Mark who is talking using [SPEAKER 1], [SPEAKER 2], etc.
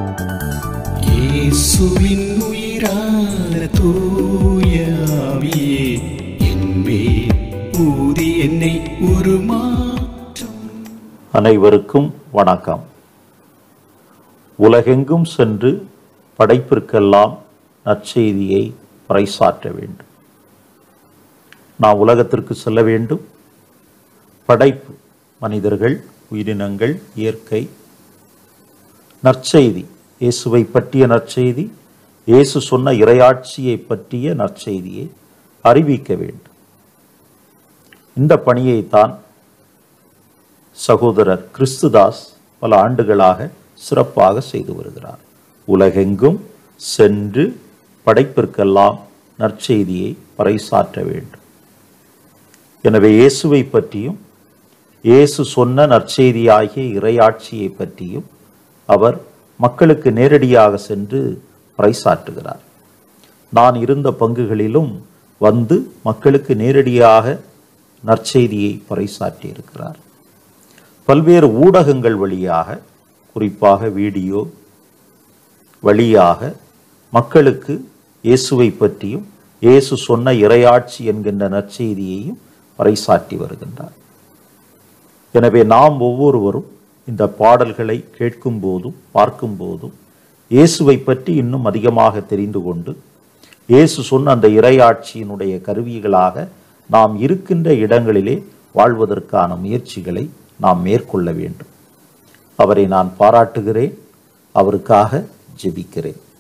[SPEAKER 1] இயேசுவின் உயிரான தூய ஆவியே என்மேல் ஊதி என்னை உருமாற்றும்
[SPEAKER 2] அனைவருக்கும் வணக்கம் உலகெங்கும் சென்று படைப்பிற்கெல்லாம் நற்செய்தியை பறைசாற்ற வேண்டும் நாம் உலகத்திற்கு செல்ல வேண்டும் படைப்பு மனிதர்கள் உயிரினங்கள் இயற்கை நற்செய்தி இயேசுவை பற்றிய நற்செய்தி இயேசு சொன்ன இறையாட்சியை பற்றிய நற்செய்தியை அறிவிக்க வேண்டும் இந்த பணியைத்தான் சகோதரர் கிறிஸ்துதாஸ் பல ஆண்டுகளாக சிறப்பாக செய்து வருகிறார் உலகெங்கும் சென்று படைப்பிற்கெல்லாம் நற்செய்தியை பறைசாற்ற வேண்டும் எனவே இயேசுவை பற்றியும் இயேசு சொன்ன நற்செய்தியாகிய இறையாட்சியை பற்றியும் அவர் மக்களுக்கு நேரடியாக சென்று பறைசாற்றுகிறார் நான் இருந்த பங்குகளிலும் வந்து மக்களுக்கு நேரடியாக நற்செய்தியை பறைசாற்றி இருக்கிறார் பல்வேறு ஊடகங்கள் வழியாக குறிப்பாக வீடியோ வழியாக மக்களுக்கு இயேசுவை பற்றியும் இயேசு சொன்ன இறையாட்சி என்கின்ற நற்செய்தியையும் பறைசாற்றி வருகின்றார் எனவே நாம் ஒவ்வொருவரும் இந்த பாடல்களை கேட்கும் போதும் பார்க்கும் போதும் இயேசுவை பற்றி இன்னும் அதிகமாக தெரிந்து கொண்டு இயேசு சொன்ன அந்த இறையாட்சியினுடைய கருவிகளாக நாம் இருக்கின்ற இடங்களிலே வாழ்வதற்கான முயற்சிகளை நாம் மேற்கொள்ள வேண்டும் அவரை நான் பாராட்டுகிறேன் அவருக்காக ஜெபிக்கிறேன்